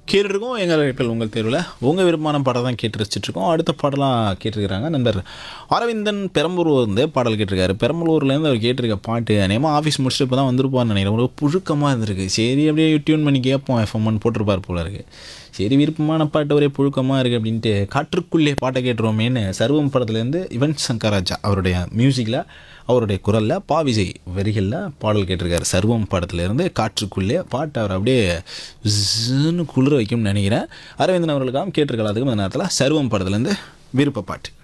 கேட்டுருக்கோம் எங்கள் அழைப்பில் உங்கள் தேர்வில் உங்கள் விருப்பமான பாடம் தான் கேட்டு ரசிச்சிட்ருக்கோம் அடுத்த பாடலாம் கேட்டிருக்கிறாங்க நண்பர் அரவிந்தன் பெரம்பலூர் வந்து பாடல் கேட்டிருக்காரு பெரம்பலூர்லேருந்து அவர் கேட்டிருக்க பாட்டு நேமா ஆஃபீஸ் முடிச்சுட்டு இப்போ தான் வந்திருப்பான்னு நினைக்கிறேன் ஒரு புழுக்கமாக இருந்திருக்கு சரி அப்படியே டியூன் பண்ணி கேட்போம் எஃப்எம்னு போட்டிருப்பார் போல இருக்கு சரி விருப்பமான பாட்டு ஒரே புழுக்கமாக இருக்குது அப்படின்ட்டு காற்றுக்குள்ளே பாட்டை கேட்டுருவோமேன்னு சர்வம் படத்துலேருந்து யுவன் சங்கர் ராஜா அவருடைய மியூசிக்கில் அவருடைய குரலில் பாவிசை வரிகளில் பாடல் கேட்டிருக்காரு சர்வம் படத்துலேருந்து காற்றுக்குள்ளே பாட்டு அவர் அப்படியே ஜின்னு குளிர வைக்கும்னு நினைக்கிறேன் அரவிந்தன் அவர்களுக்காக கேட்டிருக்கலாம் அதுக்கு அந்த நேரத்தில் சர்வம் படத்துலேருந்து விருப்ப பாட்டு